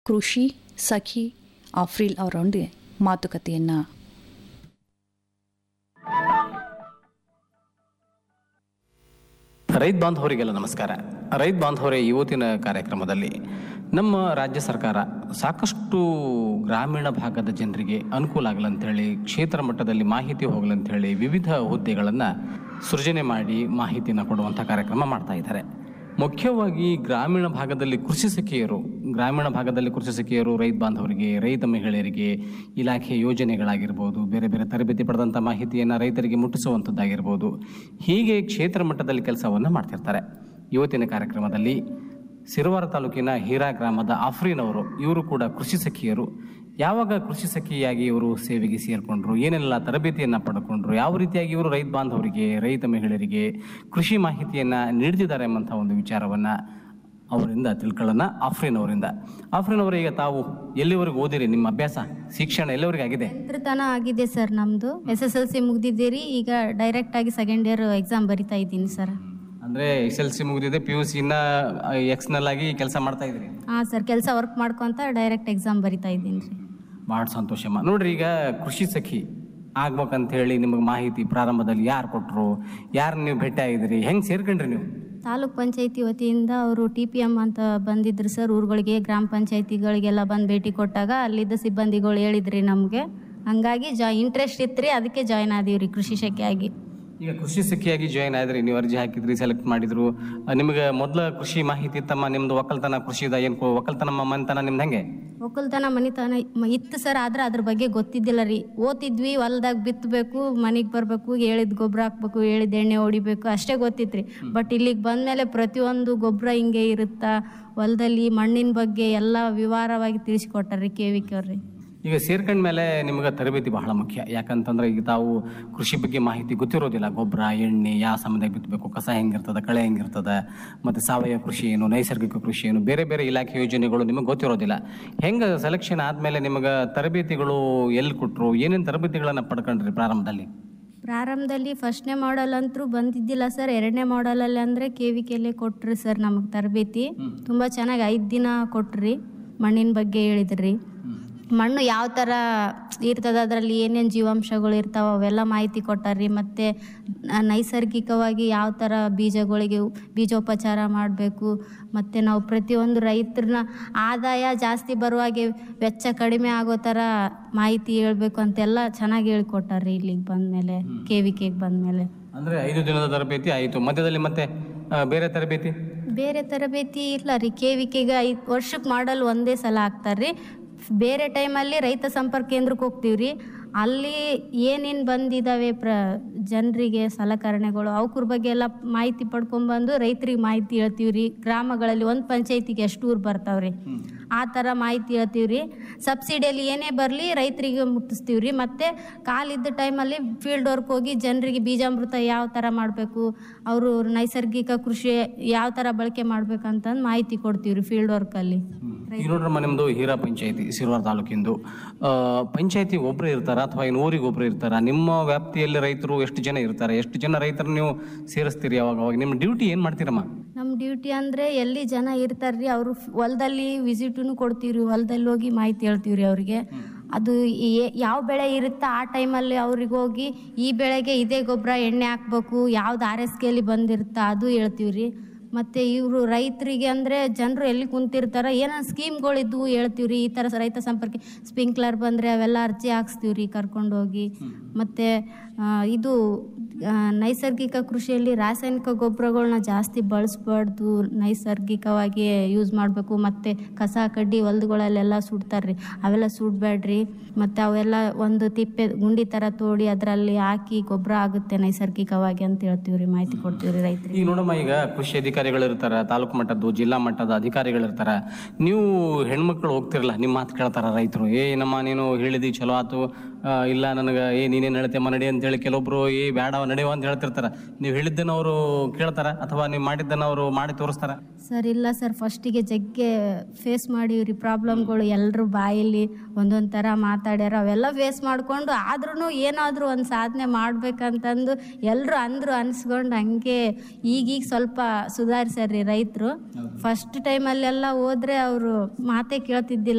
ಕೃಷಿ ಸಖಿ ಆಫ್ರಿಲ್ ಅವರೊಂದಿಗೆ ಮಾತುಕತೆಯನ್ನು ರೈತ ಬಾಂಧವರಿಗೆಲ್ಲ ನಮಸ್ಕಾರ ರೈತ ಬಾಂಧವರೇ ಇವತ್ತಿನ ಕಾರ್ಯಕ್ರಮದಲ್ಲಿ ನಮ್ಮ ರಾಜ್ಯ ಸರ್ಕಾರ ಸಾಕಷ್ಟು ಗ್ರಾಮೀಣ ಭಾಗದ ಜನರಿಗೆ ಅನುಕೂಲ ಆಗಲಂಥೇಳಿ ಕ್ಷೇತ್ರ ಮಟ್ಟದಲ್ಲಿ ಮಾಹಿತಿ ಹೋಗಲಂಥೇಳಿ ವಿವಿಧ ಹುದ್ದೆಗಳನ್ನು ಸೃಜನೆ ಮಾಡಿ ಮಾಹಿತಿನ ಕೊಡುವಂಥ ಕಾರ್ಯಕ್ರಮ ಮಾಡ್ತಾ ಇದ್ದಾರೆ ಮುಖ್ಯವಾಗಿ ಗ್ರಾಮೀಣ ಭಾಗದಲ್ಲಿ ಕೃಷಿ ಸಖಿಯರು ಗ್ರಾಮೀಣ ಭಾಗದಲ್ಲಿ ಕೃಷಿ ಸಖಿಯರು ರೈತ ಬಾಂಧವರಿಗೆ ರೈತ ಮಹಿಳೆಯರಿಗೆ ಇಲಾಖೆ ಯೋಜನೆಗಳಾಗಿರ್ಬೋದು ಬೇರೆ ಬೇರೆ ತರಬೇತಿ ಪಡೆದಂಥ ಮಾಹಿತಿಯನ್ನು ರೈತರಿಗೆ ಮುಟ್ಟಿಸುವಂಥದ್ದಾಗಿರ್ಬೋದು ಹೀಗೆ ಕ್ಷೇತ್ರ ಮಟ್ಟದಲ್ಲಿ ಕೆಲಸವನ್ನು ಮಾಡ್ತಿರ್ತಾರೆ ಇವತ್ತಿನ ಕಾರ್ಯಕ್ರಮದಲ್ಲಿ ಸಿರುವಾರ ತಾಲೂಕಿನ ಹೀರಾ ಗ್ರಾಮದ ಆಫ್ರೀನ್ ಅವರು ಇವರು ಕೂಡ ಕೃಷಿ ಸಖಿಯರು ಯಾವಾಗ ಕೃಷಿ ಸಖಿಯಾಗಿ ಇವರು ಸೇವೆಗೆ ಸೇರಿಕೊಂಡ್ರು ಏನೆಲ್ಲ ತರಬೇತಿಯನ್ನು ಪಡ್ಕೊಂಡ್ರು ಯಾವ ರೀತಿಯಾಗಿ ಇವರು ರೈತ ಬಾಂಧವರಿಗೆ ರೈತ ಮಹಿಳೆಯರಿಗೆ ಕೃಷಿ ಮಾಹಿತಿಯನ್ನು ನೀಡ್ತಿದ್ದಾರೆ ಎಂಬಂಥ ಒಂದು ವಿಚಾರವನ್ನು ಅವರಿಂದ ತಿಳ್ಕೊಳ್ಳೋಣ ಆಫ್ರೀನ್ ಅವರಿಂದ ಆಫ್ರೀನ್ ಅವರು ಈಗ ತಾವು ಎಲ್ಲಿವರೆಗೂ ಓದಿರಿ ನಿಮ್ಮ ಅಭ್ಯಾಸ ಶಿಕ್ಷಣ ಎಲ್ಲಿವರೆಗೆ ಆಗಿದೆ ತನ ಆಗಿದೆ ಸರ್ ನಮ್ಮದು ಎಸ್ ಎಸ್ ಎಲ್ ಸಿ ಮುಗ್ದಿದ್ದೀರಿ ಈಗ ಡೈರೆಕ್ಟ್ ಆಗಿ ಸೆಕೆಂಡ್ ಇಯರ್ ಎಕ್ಸಾಮ್ ಬರಿತಾ ಇದ್ದೀನಿ ಸರ್ ಅಂದರೆ ಎಸ್ ಎಲ್ ಸಿ ಮುಗಿದಿದೆ ಪಿ ಯು ಸಿನ ಎಕ್ಸ್ನಲ್ ಆಗಿ ಕೆಲಸ ಮಾಡ್ತಾ ಇದ್ರಿ ಹಾಂ ಸರ್ ಕೆಲಸ ವರ್ಕ್ ಮಾಡ್ಕೊತ ಡೈರೆಕ್ಟ್ ಎಕ್ಸಾಮ್ ಬರಿತಾ ಇದ್ದೀನಿ ರೀ ಭಾಳ ಸಂತೋಷಮ್ಮ ನೋಡ್ರಿ ಈಗ ಕೃಷಿ ಸಖಿ ಆಗ್ಬೇಕಂತ ಹೇಳಿ ನಿಮಗೆ ಮಾಹಿತಿ ಪ್ರಾರಂಭದಲ್ಲಿ ಯಾರು ಕೊಟ್ಟರು ಯಾರು ನೀವು ಭೇಟಿ ಆಗಿದ್ರಿ ಹೆಂಗೆ ಸೇರ್ಕೊಂಡ್ರಿ ನೀವು ತಾಲೂಕ್ ಪಂಚಾಯತಿ ವತಿಯಿಂದ ಅವರು ಟಿ ಪಿ ಎಮ್ ಅಂತ ಬಂದಿದ್ರು ಸರ್ ಊರುಗಳಿಗೆ ಗ್ರಾಮ ಪಂಚಾಯತಿಗಳಿಗೆಲ್ಲ ಬಂದು ಭೇಟಿ ಕೊಟ್ಟಾಗ ಅಲ್ಲಿದ್ದ ಸಿಬ್ಬಂದಿಗಳು ಹೇಳಿದ್ರಿ ನಮಗೆ ಹಂಗಾಗಿ ಜಾ ಇಂಟ್ರೆಸ್ಟ್ ಇತ್ತು ರೀ ಅದಕ್ಕೆ ಜಾಯ್ನ್ ಆದೀವಿ ರೀ ಕೃಷಿ ಶಾಖೆಯಾಗಿ ಈಗ ಕೃಷಿ ಸಖಿಯಾಗಿ ಜಾಯ್ನ್ ಆದ್ರಿ ನೀವು ಅರ್ಜಿ ಹಾಕಿದ್ರಿ ಸೆಲೆಕ್ಟ್ ಮಾಡಿದ್ರು ಆ, ನಿಮಗೆ ಮೊದಲ ಕೃಷಿ ಮಾಹಿತಿ ಇತ್ತಮ್ಮ ನಿಮ್ದು ಒಕ್ಕಲ್ತನ ಕೃಷಿದ ಏನು ಒಕ್ಕಲ್ತನ ಮನೆತನ ನಿಮ್ದು ಹೆಂಗೆ ಒಕ್ಕಲ್ತನ ಮನಿತನ ಮ- ಇತ್ತು ಸರ್ ಆದ್ರೆ ಅದ್ರ ಬಗ್ಗೆ ಗೊತ್ತಿದ್ದಿಲ್ಲ ರೀ ಓದ್ತಿದ್ವಿ ಹೊಲ್ದಾಗ ಬಿತ್ತಬೇಕು ಮನೆಗೆ ಬರಬೇಕು ಹೇಳಿದ ಗೊಬ್ಬರ ಹಾಕ್ಬೇಕು ಹೇಳಿದ ಎಣ್ಣೆ ಹೊಡಿಬೇಕು ಅಷ್ಟೇ ಗೊತ್ತಿತ್ತು ರೀ ಬಟ್ ಇಲ್ಲಿಗೆ ಬಂದಮೇಲೆ ಪ್ರತಿಯೊಂದು ಗೊಬ್ಬರ ಹಿಂಗೆ ಇರುತ್ತಾ ಹೊಲದಲ್ಲಿ ಮಣ್ಣಿನ ಬಗ್ಗೆ ಎಲ್ಲ ವಿವರವಾಗಿ ತಿಳಿಸ್ಕೊಟ್ಟಾರ್ರಿ ಕೆ ವಿ ಅವ್ರಿ ಈಗ ಸೇರ್ಕೊಂಡ ಮೇಲೆ ನಿಮಗೆ ತರಬೇತಿ ಬಹಳ ಮುಖ್ಯ ಯಾಕಂತಂದ್ರೆ ಈಗ ತಾವು ಕೃಷಿ ಬಗ್ಗೆ ಮಾಹಿತಿ ಗೊತ್ತಿರೋದಿಲ್ಲ ಗೊಬ್ಬರ ಎಣ್ಣೆ ಯಾವ ಸಮಯದಾಗ ಬಿತ್ತಬೇಕು ಕಸ ಹೆಂಗಿರ್ತದೆ ಕಳೆ ಹೆಂಗಿರ್ತದೆ ಮತ್ತು ಸಾವಯವ ಕೃಷಿ ಏನು ನೈಸರ್ಗಿಕ ಕೃಷಿ ಏನು ಬೇರೆ ಬೇರೆ ಇಲಾಖೆ ಯೋಜನೆಗಳು ನಿಮಗೆ ಗೊತ್ತಿರೋದಿಲ್ಲ ಹೆಂಗೆ ಸೆಲೆಕ್ಷನ್ ಆದಮೇಲೆ ನಿಮಗೆ ತರಬೇತಿಗಳು ಎಲ್ಲಿ ಕೊಟ್ಟರು ಏನೇನು ತರಬೇತಿಗಳನ್ನು ಪಡ್ಕೊಂಡ್ರಿ ಪ್ರಾರಂಭದಲ್ಲಿ ಪ್ರಾರಂಭದಲ್ಲಿ ಫಸ್ಟ್ನೇ ಮಾಡಲ್ ಅಂತೂ ಬಂದಿದ್ದಿಲ್ಲ ಸರ್ ಎರಡನೇ ಮಾಡಲಲ್ಲಿ ಅಂದರೆ ಕೆ ವಿ ಕೆಲ್ಲೇ ಕೊಟ್ರಿ ಸರ್ ನಮಗೆ ತರಬೇತಿ ತುಂಬ ಚೆನ್ನಾಗಿ ಐದು ದಿನ ಕೊಟ್ರಿ ಮಣ್ಣಿನ ಬಗ್ಗೆ ಹೇಳಿದ್ರಿ ಮಣ್ಣು ಯಾವ ಥರ ಇರ್ತದೆ ಅದರಲ್ಲಿ ಏನೇನು ಜೀವಾಂಶಗಳು ಇರ್ತಾವೆ ಅವೆಲ್ಲ ಮಾಹಿತಿ ಕೊಟ್ಟಾರ್ರಿ ಮತ್ತು ನೈಸರ್ಗಿಕವಾಗಿ ಯಾವ ಥರ ಬೀಜಗಳಿಗೆ ಬೀಜೋಪಚಾರ ಮಾಡಬೇಕು ಮತ್ತು ನಾವು ಪ್ರತಿಯೊಂದು ರೈತರನ್ನ ಆದಾಯ ಜಾಸ್ತಿ ಬರುವಾಗೆ ವೆಚ್ಚ ಕಡಿಮೆ ಆಗೋ ಥರ ಮಾಹಿತಿ ಹೇಳ್ಬೇಕು ಅಂತೆಲ್ಲ ಚೆನ್ನಾಗಿ ಹೇಳ್ಕೊಟ್ಟಾರ್ರಿ ಇಲ್ಲಿಗೆ ಬಂದಮೇಲೆ ಕೆ ವಿ ಕೆಗೆ ಬಂದಮೇಲೆ ಅಂದರೆ ಐದು ದಿನದ ತರಬೇತಿ ಆಯಿತು ಮಧ್ಯದಲ್ಲಿ ಮತ್ತೆ ಆ, ಬೇರೆ ತರಬೇತಿ ಬೇರೆ ತರಬೇತಿ ಇಲ್ಲ ರೀ ಕೆ ವಿ ಕೆಗೆ ಐದು ವರ್ಷಕ್ಕೆ ಮಾಡಲ್ ಒಂದೇ ಸಲ ಹಾಕ್ತಾರೆ ರೀ ಬೇರೆ ಟೈಮಲ್ಲಿ ರೈತ ಸಂಪರ್ಕ ಕೇಂದ್ರಕ್ಕೆ ಹೋಗ್ತೀವಿ ರೀ ಅಲ್ಲಿ ಏನೇನು ಬಂದಿದ್ದಾವೆ ಪ್ರ ಜನರಿಗೆ ಸಲಕರಣೆಗಳು ಅವ್ರ ಬಗ್ಗೆ ಎಲ್ಲ ಮಾಹಿತಿ ಪಡ್ಕೊಂಬಂದು ರೈತರಿಗೆ ಮಾಹಿತಿ ಹೇಳ್ತೀವಿ ರೀ ಗ್ರಾಮಗಳಲ್ಲಿ ಒಂದು ಪಂಚಾಯತಿಗೆ ಎಷ್ಟು ಊರು ಬರ್ತಾವೆ ರೀ ಆ ಥರ ಮಾಹಿತಿ ಹೇಳ್ತೀವಿ ರೀ ಸಬ್ಸಿಡಿಯಲ್ಲಿ ಏನೇ ಬರಲಿ ರೈತರಿಗೆ ಮುಟ್ಟಿಸ್ತೀವಿ ರೀ ಮತ್ತು ಕಾಲಿದ್ದ ಟೈಮಲ್ಲಿ ಫೀಲ್ಡ್ ವರ್ಕ್ ಹೋಗಿ ಜನರಿಗೆ ಬೀಜಾಮೃತ ಯಾವ ಥರ ಮಾಡಬೇಕು ಅವರು ನೈಸರ್ಗಿಕ ಕೃಷಿ ಯಾವ ಥರ ಬಳಕೆ ಮಾಡ್ಬೇಕಂತಂದು ಮಾಹಿತಿ ಕೊಡ್ತೀವಿ ರೀ ಫೀಲ್ಡ್ ವರ್ಕಲ್ಲಿ ಈಗ ನೋಡ್ರಮ್ಮ ನಿಮ್ಮದು ಹೀರಾ ಪಂಚಾಯತಿ ಸಿರುವಾರ ತಾಲೂಕಿಂದು ಆ, ಪಂಚಾಯತಿ ಒಬ್ಬರು ಇರ್ತಾರ ಅಥವಾ ಇನ್ನು ಊರಿಗೆ ಒಬ್ಬರು ಇರ್ತಾರ ನಿಮ್ಮ ವ್ಯಾಪ್ತಿಯಲ್ಲಿ ರೈತರು ಎಷ್ಟು ಜನ ಇರ್ತಾರೆ ಎಷ್ಟು ಜನ ರೈತರು ನೀವು ಸೇರಿಸ್ತೀರಿ ಅವಾಗ ಅವಾಗ ನಿಮ್ಮ ಡ್ಯೂಟಿ ಏನು ಮಾಡ್ತೀರಮ್ಮ ನಮ್ಮ ಡ್ಯೂಟಿ ಅಂದರೆ ಎಲ್ಲಿ ಜನ ಇರ್ತಾರೆ ರೀ ಅವರು ಹೊಲದಲ್ಲಿ ವಿಸಿಟೂ ಕೊಡ್ತೀವಿ ರೀ ಹೊಲದಲ್ಲಿ ಹೋಗಿ ಮಾಹಿತಿ ಹೇಳ್ತೀವಿ ರೀ ಅವ್ರಿಗೆ ಅದು ಏ- ಯಾವ ಬೆಳೆ ಇರುತ್ತಾ ಆ ಟೈಮಲ್ಲಿ ಅವ್ರಿಗೆ ಹೋಗಿ ಈ ಬೆಳೆಗೆ ಇದೇ ಗೊಬ್ಬರ ಎಣ್ಣೆ ಹಾಕ್ಬೇಕು ಯಾವ್ದು ಆರ್ ಎಸ್ ಕೆಲಿ ಬಂದಿರುತ್ತಾ ಅದು ಹೇಳ್ತೀವಿ ರೀ ಮತ್ತು ಇವರು ರೈತರಿಗೆ ಅಂದರೆ ಜನರು ಎಲ್ಲಿ ಕುಂತಿರ್ತಾರ ಏನೋ ಸ್ಕೀಮ್ಗಳಿದ್ವು ಹೇಳ್ತೀವಿ ರೀ ಈ ಥರ ರೈತ ಸಂಪರ್ಕ ಸ್ಪ್ರಿಂಕ್ಲರ್ ಬಂದರೆ ಅವೆಲ್ಲ ಅರ್ಜಿ ಹಾಕ್ಸ್ತೀವಿ ರೀ ಕರ್ಕೊಂಡೋಗಿ ಮತ್ತು ಇದು ಆ, ನೈಸರ್ಗಿಕ ಕೃಷಿಯಲ್ಲಿ ರಾಸಾಯನಿಕ ಗೊಬ್ಬರಗಳನ್ನ ಜಾಸ್ತಿ ಬಳಸ್ಬಾರ್ದು ನೈಸರ್ಗಿಕವಾಗಿ ಯೂಸ್ ಮಾಡಬೇಕು ಮತ್ತು ಕಸ ಕಡ್ಡಿ ಹೊಲ್ದುಗಳಲ್ಲೆಲ್ಲ ಸುಡ್ತಾರೆ ರೀ ಅವೆಲ್ಲ ಸುಡಬೇಡ್ರಿ ಮತ್ತು ಅವೆಲ್ಲ ಒಂದು ತಿಪ್ಪೆ ಗುಂಡಿ ಥರ ತೋಡಿ ಅದರಲ್ಲಿ ಹಾಕಿ ಗೊಬ್ಬರ ಆಗುತ್ತೆ ನೈಸರ್ಗಿಕವಾಗಿ ಅಂತ ಹೇಳ್ತೀವಿ ರೀ ಮಾಹಿತಿ ಕೊಡ್ತೀವಿ ರೀ ರೈತರಿಗೆ ಈಗ ನೋಡಮ್ಮ ಈಗ ಕೃಷಿ ಅಧಿಕಾರಿಗಳು ಇರ್ತಾರ ತಾಲೂಕು ಮಟ್ಟದ್ದು ಜಿಲ್ಲಾ ಮಟ್ಟದ ಅಧಿಕಾರಿಗಳು ಇರ್ತಾರ ನೀವು ಹೆಣ್ಮಕ್ಳು ಹೋಗ್ತಿರಲ್ಲ ನಿಮ್ಮ ಮಾತು ಕೇಳ್ತಾರ ರೈತರು ಏ ನಮ್ಮ ನೀನು ಹೇಳಿದಿ ಚಲೋ ಆತು ಆ, ಇಲ್ಲ ನನಗೆ ಏ ನೀನೇನು ಹೇಳ್ತೇಮ್ಮ ನಡಿ ಅಂತೇಳಿ ಕೆಲವೊಬ್ರು ಏ ಬೇಡ ನಡೆಯುವ ಅಂತ ಹೇಳ್ತಿರ್ತಾರ ನೀವು ಹೇಳಿದ್ದನ್ನ ಅವರು ಕೇಳ್ತಾರ ಅಥವಾ ನೀವು ಮಾಡಿದ್ದನ್ನ ಅವರು ಮಾಡಿ ತೋರಿಸ್ತಾರ ಸರ್ ಇಲ್ಲ ಸರ್ ಫಸ್ಟಿಗೆ ಜಗ್ಗೆ ಫೇಸ್ ಮಾಡೀವ್ರಿ ಪ್ರಾಬ್ಲಮ್ಗಳು ಎಲ್ಲರೂ ಬಾಯಲ್ಲಿ ಒಂದೊಂದು ಥರ ಮಾತಾಡ್ಯಾರ ಅವೆಲ್ಲ ಫೇಸ್ ಮಾಡಿಕೊಂಡು ಆದ್ರೂ ಏನಾದರೂ ಒಂದು ಸಾಧನೆ ಮಾಡ್ಬೇಕಂತಂದು ಎಲ್ಲರೂ ಅಂದರು ಅನ್ಸ್ಕೊಂಡು ಹಂಗೆ ಈಗೀಗ ಸ್ವಲ್ಪ ಸುಧಾರಿಸ್ಯಾರ್ರಿ ರೈತರು ಫಸ್ಟ್ ಟೈಮಲ್ಲೆಲ್ಲ ಹೋದ್ರೆ ಅವರು ಮಾತೇ ಕೇಳ್ತಿದ್ದಿಲ್ಲ